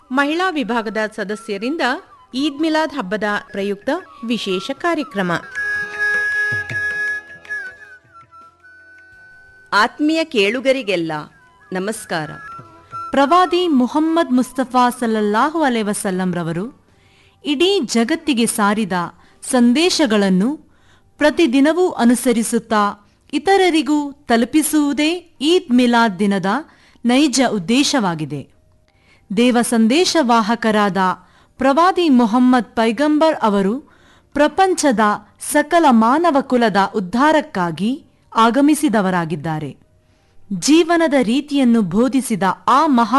ಮಹಿಳಾ ವಿಭಾಗದ ಸದಸ್ಯರಿಂದ ಈದ್ ಮಿಲಾದ್ ಹಬ್ಬದ ಪ್ರಯುಕ್ತ ವಿಶೇಷ ಕಾರ್ಯಕ್ರಮ ಆತ್ಮೀಯ ಕೇಳುಗರಿಗೆಲ್ಲ ನಮಸ್ಕಾರ ಪ್ರವಾದಿ ಮುಹಮ್ಮದ್ ಮುಸ್ತಫಾ ಸಲ್ಲಲ್ಲಾಹು ಅಲೈ ವಸಲ್ಲಂ ರವರು ಇಡೀ ಜಗತ್ತಿಗೆ ಸಾರಿದ ಸಂದೇಶಗಳನ್ನು ಪ್ರತಿದಿನವೂ ಅನುಸರಿಸುತ್ತಾ ಇತರರಿಗೂ ತಲುಪಿಸುವುದೇ ಈದ್ ಮಿಲಾದ್ ದಿನದ ನೈಜ ಉದ್ದೇಶವಾಗಿದೆ ದೇವ ಸಂದೇಶವಾಹಕರಾದ ಪ್ರವಾದಿ ಮೊಹಮ್ಮದ್ ಪೈಗಂಬರ್ ಅವರು ಪ್ರಪಂಚದ ಸಕಲ ಮಾನವ ಕುಲದ ಉದ್ಧಾರಕ್ಕಾಗಿ ಆಗಮಿಸಿದವರಾಗಿದ್ದಾರೆ ಜೀವನದ ರೀತಿಯನ್ನು ಬೋಧಿಸಿದ ಆ ಮಹಾ